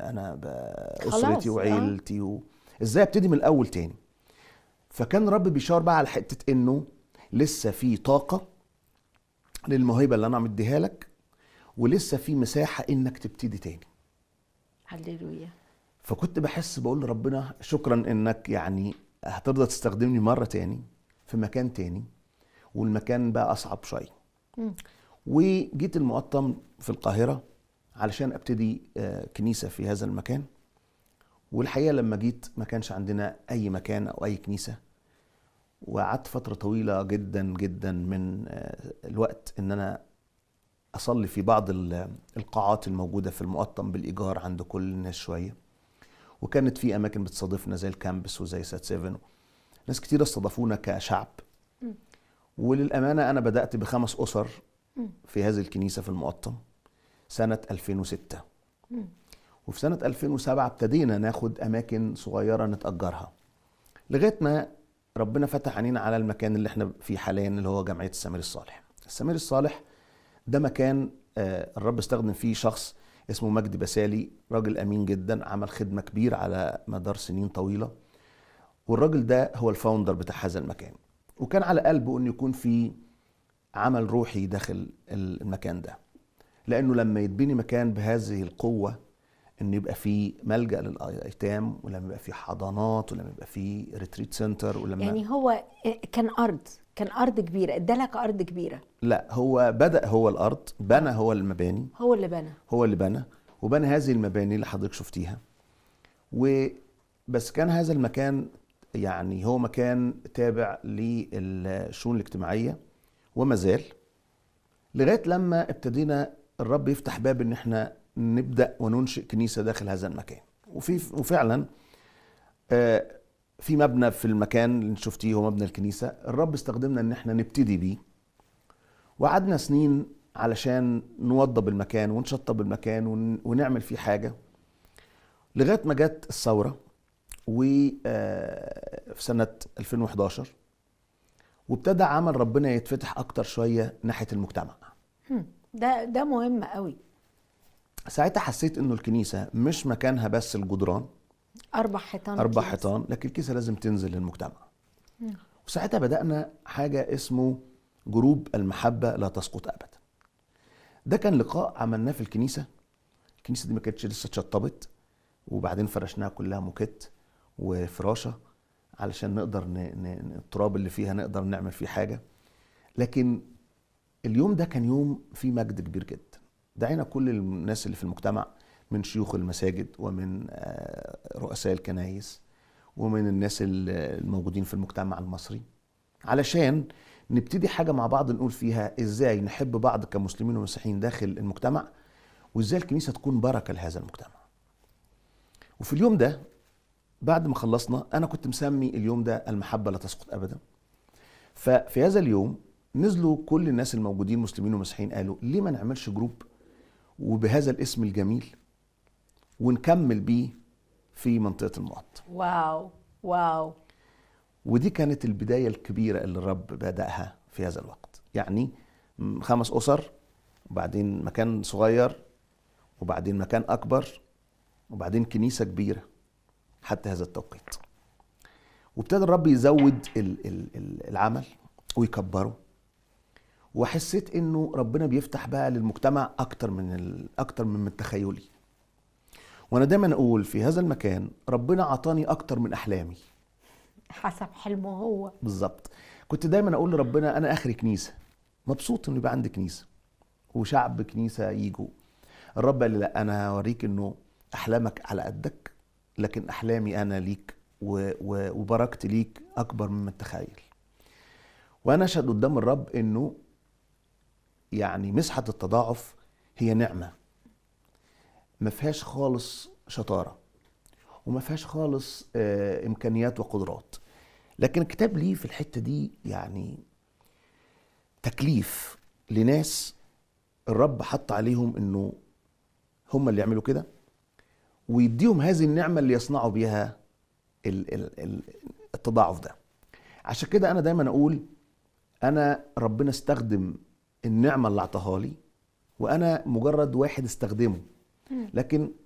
انا ب- خلاص، اسرتي آه. وعيلتي و... ازاي ابتدي من الاول تاني فكان الرب بيشاور بقى على حته انه لسه في طاقه للموهبه اللي انا مديها لك ولسه في مساحه انك تبتدي تاني هللويا فكنت بحس بقول لربنا شكرا انك يعني هترضى تستخدمني مره تاني في مكان تاني والمكان بقى اصعب شويه مم. وجيت المقطم في القاهره علشان ابتدي آه، كنيسه في هذا المكان والحقيقه لما جيت ما كانش عندنا اي مكان او اي كنيسه وقعدت فتره طويله جدا جدا من آه، الوقت ان انا اصلي في بعض ال- القاعات الموجوده في المقطم بالايجار عند كل الناس شويه وكانت في اماكن بتستضيفنا زي الكامبس وزي سات سيفن ناس كتير استضافونا كشعب مم. وللامانه انا بدات بخمس اسر مم. في هذه الكنيسه في المقطم سنه 2006 مم. وفي سنه 2007 ابتدينا ناخد اماكن صغيره نتاجرها لغايه ما ربنا فتح علينا على المكان اللي احنا فيه حاليا اللي هو جمعيه السمير الصالح السمير الصالح ده مكان آه، الرب استخدم فيه شخص اسمه مجدي بسالي راجل امين جدا عمل خدمه كبيره على مدار سنين طويله والراجل ده هو الفاوندر بتاع هذا المكان وكان على قلبه انه يكون في عمل روحي داخل المكان ده لانه لما يتبني مكان بهذه القوه ان يبقى فيه ملجا للايتام ولما يبقى فيه حضانات ولما يبقى فيه ريتريت سنتر ولما يعني هو كان ارض كان ارض كبيره ادالك ارض كبيره لا هو بدا هو الارض بنى هو المباني هو اللي بنى هو اللي بنى وبنى هذه المباني اللي حضرتك شفتيها و بس كان هذا المكان يعني هو مكان تابع للشؤون الاجتماعيه وما زال لغايه لما ابتدينا الرب يفتح باب ان احنا نبدا وننشئ كنيسه داخل هذا المكان وفي وفعلا آه، في مبنى في المكان اللي شفتيه هو مبنى الكنيسه الرب استخدمنا ان احنا نبتدي بيه وقعدنا سنين علشان نوضب المكان ونشطب المكان ون- ونعمل فيه حاجه لغايه ما جت الثوره وفي سنه 2011 وابتدى عمل ربنا يتفتح اكتر شويه ناحيه المجتمع هم، ده ده مهم قوي ساعتها حسيت انه الكنيسه مش مكانها بس الجدران اربع حيطان اربع كنيسة. حيطان لكن الكنيسه لازم تنزل للمجتمع مم. وساعتها بدانا حاجه اسمه جروب المحبه لا تسقط ابدا ده كان لقاء عملناه في الكنيسه الكنيسه دي ما كانتش لسه اتشطبت وبعدين فرشناها كلها موكيت وفراشه علشان نقدر ن... ن... التراب اللي فيها نقدر نعمل فيه حاجه لكن اليوم ده كان يوم فيه مجد كبير جدا دعينا كل الناس اللي في المجتمع من شيوخ المساجد ومن آه، رؤساء الكنايس ومن الناس ال- الموجودين في المجتمع المصري علشان نبتدي حاجة مع بعض نقول فيها ازاي نحب بعض كمسلمين ومسيحيين داخل المجتمع وازاي الكنيسة تكون بركة لهذا المجتمع وفي اليوم ده بعد ما خلصنا انا كنت مسمي اليوم ده المحبة لا تسقط ابدا ففي هذا اليوم نزلوا كل الناس الموجودين مسلمين ومسيحيين قالوا ليه ما نعملش جروب وبهذا الاسم الجميل ونكمل بيه في منطقة المقط واو واو ودي كانت البداية الكبيرة اللي الرب بدأها في هذا الوقت يعني م- خمس أسر وبعدين مكان صغير وبعدين مكان أكبر وبعدين كنيسة كبيرة حتى هذا التوقيت وابتدى الرب يزود ال- ال- ال- العمل ويكبره وحسيت انه ربنا بيفتح بقى للمجتمع اكتر من ال... اكتر من من تخيلي وانا دايما اقول في هذا المكان ربنا عطاني اكتر من احلامي حسب حلمه هو بالظبط كنت دايما اقول لربنا انا اخري كنيسه مبسوط انه يبقى عندي كنيسه وشعب كنيسه يجوا الرب قال لي لا انا هوريك انه احلامك على قدك لكن احلامي انا ليك و- و- وبركتي ليك اكبر مما تتخيل وانا اشهد قدام الرب انه يعني مسحه التضاعف هي نعمه ما فيهاش خالص شطاره وما فيهاش خالص آه، امكانيات وقدرات لكن الكتاب ليه في الحته دي يعني تكليف لناس الرب حط عليهم انه هم اللي يعملوا كده ويديهم هذه النعمه اللي يصنعوا بيها ال- ال- ال- التضاعف ده عشان كده انا دايما اقول انا ربنا استخدم النعمه اللي اعطاها لي وانا مجرد واحد استخدمه لكن